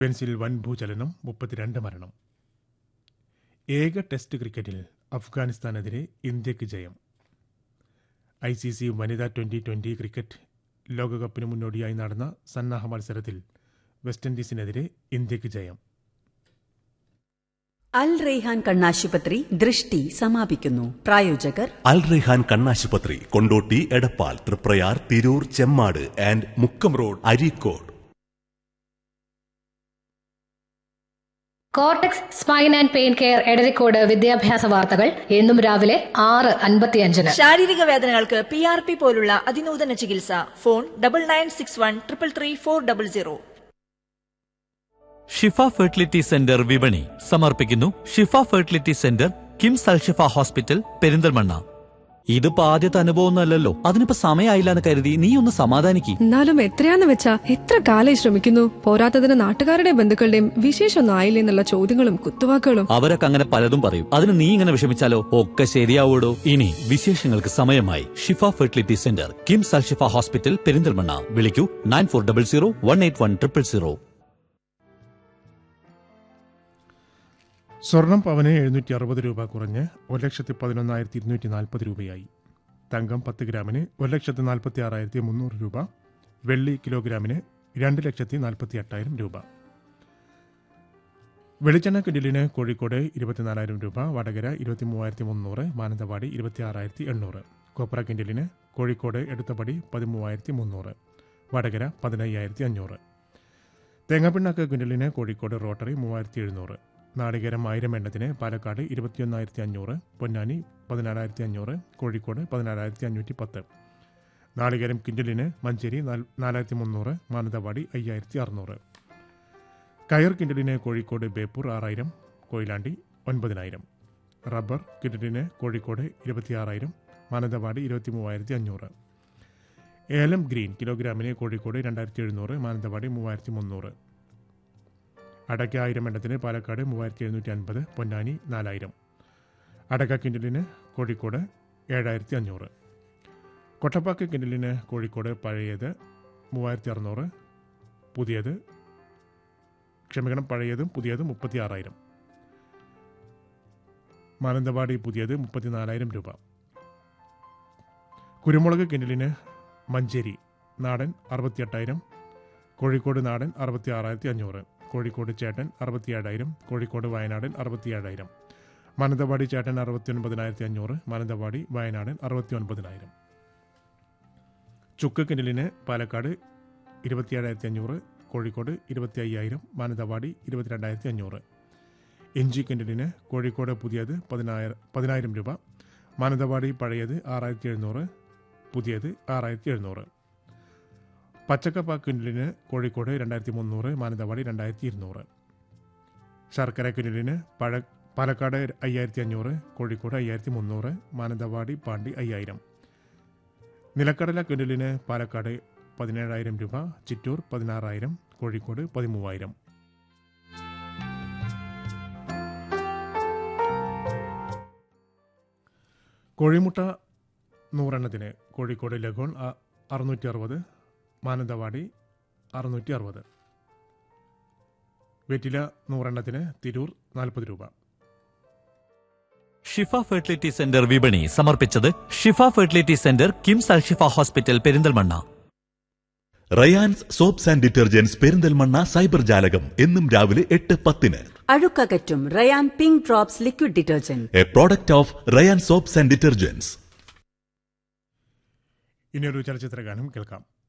ഫിലിപ്പീൻസിൽ വൻ ഭൂചലനം മുപ്പത്തിരണ്ട് മരണം ഏക ടെസ്റ്റ് ക്രിക്കറ്റിൽ അഫ്ഗാനിസ്ഥാനെതിരെ ഇന്ത്യക്ക് ജയം ഐ സി സി വനിതാ ട്വന്റി ട്വന്റി ക്രിക്കറ്റ് ലോകകപ്പിന് മുന്നോടിയായി നടന്ന സന്നാഹ മത്സരത്തിൽ വെസ്റ്റ് ഇൻഡീസിനെതിരെ ഇന്ത്യക്ക് ജയം അൽ റെയ്ഹാൻ കണ്ണാശുപത്രി ദൃഷ്ടി സമാപിക്കുന്നു പ്രായോജകർ അൽ റെഹാൻ കണ്ണാശുപത്രി Kondotty Edappal Triprayar Tirur Chemmad and Mukkam road Areekode cortex spine and pain care Edarikode വിദ്യാഭ്യാസ വാർത്തകൾ എന്നും രാവിലെ ആറ് അൻപത്തിയഞ്ചിന് ശാരീരിക വേദനകൾക്ക് പി ആർ പി പോലുള്ള അതിനൂതന ചികിത്സ phone double nine six one triple three four double zero Shifa fertility centre വിപണി സമർപ്പിക്കുന്നു Shifa fertility centre KIMS Alshifa hospital Perinthalmanna ഇതിപ്പോ ആദ്യത്തെ അനുഭവമൊന്നുമല്ലല്ലോ അതിനിപ്പോ സമയമായില്ല എന്ന് കരുതി നീ ഒന്ന് സമാധാനിക്ക് എന്നാലും എത്രയാന്ന് വെച്ചാ എത്ര കാലായി ശ്രമിക്കുന്നു പോരാത്തതിന് നാട്ടുകാരുടെയും ബന്ധുക്കളുടെയും വിശേഷമൊന്നും ആയില്ലേ എന്നുള്ള ചോദ്യങ്ങളും കുത്തുവാക്കുകളും അവരൊക്കെ അങ്ങനെ പലതും പറയും അതിന് നീ ഇങ്ങനെ വിഷമിച്ചാലോ ഒക്കെ ശരിയാവൂടോ ഇനി വിശേഷങ്ങൾക്ക് സമയമായി Shifa fertility centre KIMS Alshifa hospital Perinthalmanna വിളിക്കൂ nine four double zero one eight one triple zero സ്വർണം പവന് എഴുന്നൂറ്റി അറുപത് രൂപ കുറഞ്ഞ് ഒരു ലക്ഷത്തി പതിനൊന്നായിരത്തി ഇരുന്നൂറ്റി നാൽപ്പത് രൂപയായി തങ്കം പത്ത് ഗ്രാമിന് ഒരു ലക്ഷത്തി നാൽപ്പത്തി ആറായിരത്തി മുന്നൂറ് രൂപ വെള്ളി കിലോഗ്രാമിന് രണ്ട് ലക്ഷത്തി നാൽപ്പത്തി എട്ടായിരം രൂപ വെളിച്ചെണ്ണ കിഡിലിന് കോഴിക്കോട് ഇരുപത്തിനാലായിരം രൂപ വടകര ഇരുപത്തി മൂവായിരത്തി മുന്നൂറ് മാനന്തവാടി ഇരുപത്തി ആറായിരത്തി എണ്ണൂറ് കൊപ്ര കിൻഡലിന് കോഴിക്കോട് എടുത്തപടി പതിമൂവായിരത്തി മുന്നൂറ് വടകര പതിനയ്യായിരത്തി അഞ്ഞൂറ് തേങ്ങാപ്പിണ്ണാക്ക് ക്വിൻ്റലിന് കോഴിക്കോട് റോട്ടറി മൂവായിരത്തി എഴുന്നൂറ് നാളികേരം ആയിരം എണ്ണത്തിന് പാലക്കാട് ഇരുപത്തിയൊന്നായിരത്തി അഞ്ഞൂറ് പൊന്നാനി പതിനാലായിരത്തി അഞ്ഞൂറ് കോഴിക്കോട് പതിനാലായിരത്തി അഞ്ഞൂറ്റി പത്ത് നാളികേരം കിൻഡലിന് മഞ്ചേരി നാല് നാലായിരത്തി മുന്നൂറ് മാനന്തവാടി അയ്യായിരത്തി അറുന്നൂറ് കയർ കിൻഡലിന് കോഴിക്കോട് ബേപ്പൂർ ആറായിരം കൊയിലാണ്ടി ഒൻപതിനായിരം റബ്ബർ കിൻഡലിന് കോഴിക്കോട് ഇരുപത്തിയാറായിരം മാനന്തവാടി ഇരുപത്തി മൂവായിരത്തി അഞ്ഞൂറ് ഏലം ഗ്രീൻ കിലോഗ്രാമിന് കോഴിക്കോട് രണ്ടായിരത്തി എഴുന്നൂറ് മാനന്തവാടി മൂവായിരത്തി മുന്നൂറ് അടയ്ക്ക ആയിരം എണ്ണത്തിന് പാലക്കാട് മൂവായിരത്തി എഴുന്നൂറ്റി അൻപത് പൊന്നാനി നാലായിരം അടക്ക കിൻഡലിന് കോഴിക്കോട് ഏഴായിരത്തി അഞ്ഞൂറ് കൊട്ടപ്പാക്ക് കിൻഡലിന് കോഴിക്കോട് പഴയത് മൂവായിരത്തി അറുന്നൂറ് പുതിയത് ക്ഷമിക്കണം പഴയതും പുതിയതും മുപ്പത്തി ആറായിരം മാനന്തവാടി പുതിയത് മുപ്പത്തിനാലായിരം രൂപ കുരുമുളക് കിൻഡലിന് മഞ്ചേരി നാടൻ അറുപത്തിയെട്ടായിരം കോഴിക്കോട് നാടൻ അറുപത്തി ആറായിരത്തി അഞ്ഞൂറ് കോഴിക്കോട് ചേട്ടൻ അറുപത്തിയേഴായിരം കോഴിക്കോട് വയനാടൻ അറുപത്തിയേഴായിരം മാനന്തവാടി ചേട്ടൻ അറുപത്തി ഒൻപതിനായിരത്തി അഞ്ഞൂറ് മാനന്തവാടി വയനാടൻ അറുപത്തി ഒൻപതിനായിരം ചുക്ക് കിൻഡലിന് പാലക്കാട് ഇരുപത്തിയേഴായിരത്തി അഞ്ഞൂറ് കോഴിക്കോട് ഇരുപത്തി അയ്യായിരം മാനന്തവാടി ഇരുപത്തിരണ്ടായിരത്തി അഞ്ഞൂറ് ഇഞ്ചി കിൻഡലിന് കോഴിക്കോട് പുതിയത് പതിനായിരം പതിനായിരം രൂപ മാനന്തവാടി പഴയത് ആറായിരത്തി എഴുന്നൂറ് പുതിയത് ആറായിരത്തി എഴുന്നൂറ് പച്ചക്കപ്പ കിൻഡലിന് കോഴിക്കോട് രണ്ടായിരത്തി മുന്നൂറ് മാനന്തവാടി രണ്ടായിരത്തി ഇരുന്നൂറ് ശർക്കര കിൻഡലിന് പഴ പാലക്കാട് അയ്യായിരത്തി അഞ്ഞൂറ് കോഴിക്കോട് അയ്യായിരത്തി മുന്നൂറ് മാനന്തവാടി പാണ്ടി അയ്യായിരം നിലക്കടല കിൻഡലിന് പാലക്കാട് പതിനേഴായിരം രൂപ ചിറ്റൂർ പതിനാറായിരം കോഴിക്കോട് പതിമൂവായിരം കോഴിമുട്ട നൂറെണ്ണത്തിന് കോഴിക്കോട് ലഗോൺ അ- അറുന്നൂറ്റി അറുപത് മാനന്തവാടി അറുന്നൂറ്റി അറുപത് വെറ്റില നൂറെണ്ണത്തിന് തിരൂർ നാൽപ്പത് രൂപ ഷിഫ ഫെർട്ടിലിറ്റി സെന്റർ വിപണി സമർപ്പിച്ചത് Shifa fertility centre KIMS Alshifa hospital Perinthalmanna Rayan's soaps and detergents Perinthalmanna cyber ജാലകം എന്നും രാവിലെ എട്ട് പത്തിന് അഴുക്കകറ്റും Rayan pink drops liquid detergent a product of Rayan soaps and detergents ഇനിയൊരു ചലച്ചിത്ര ഗാനം കേൾക്കാം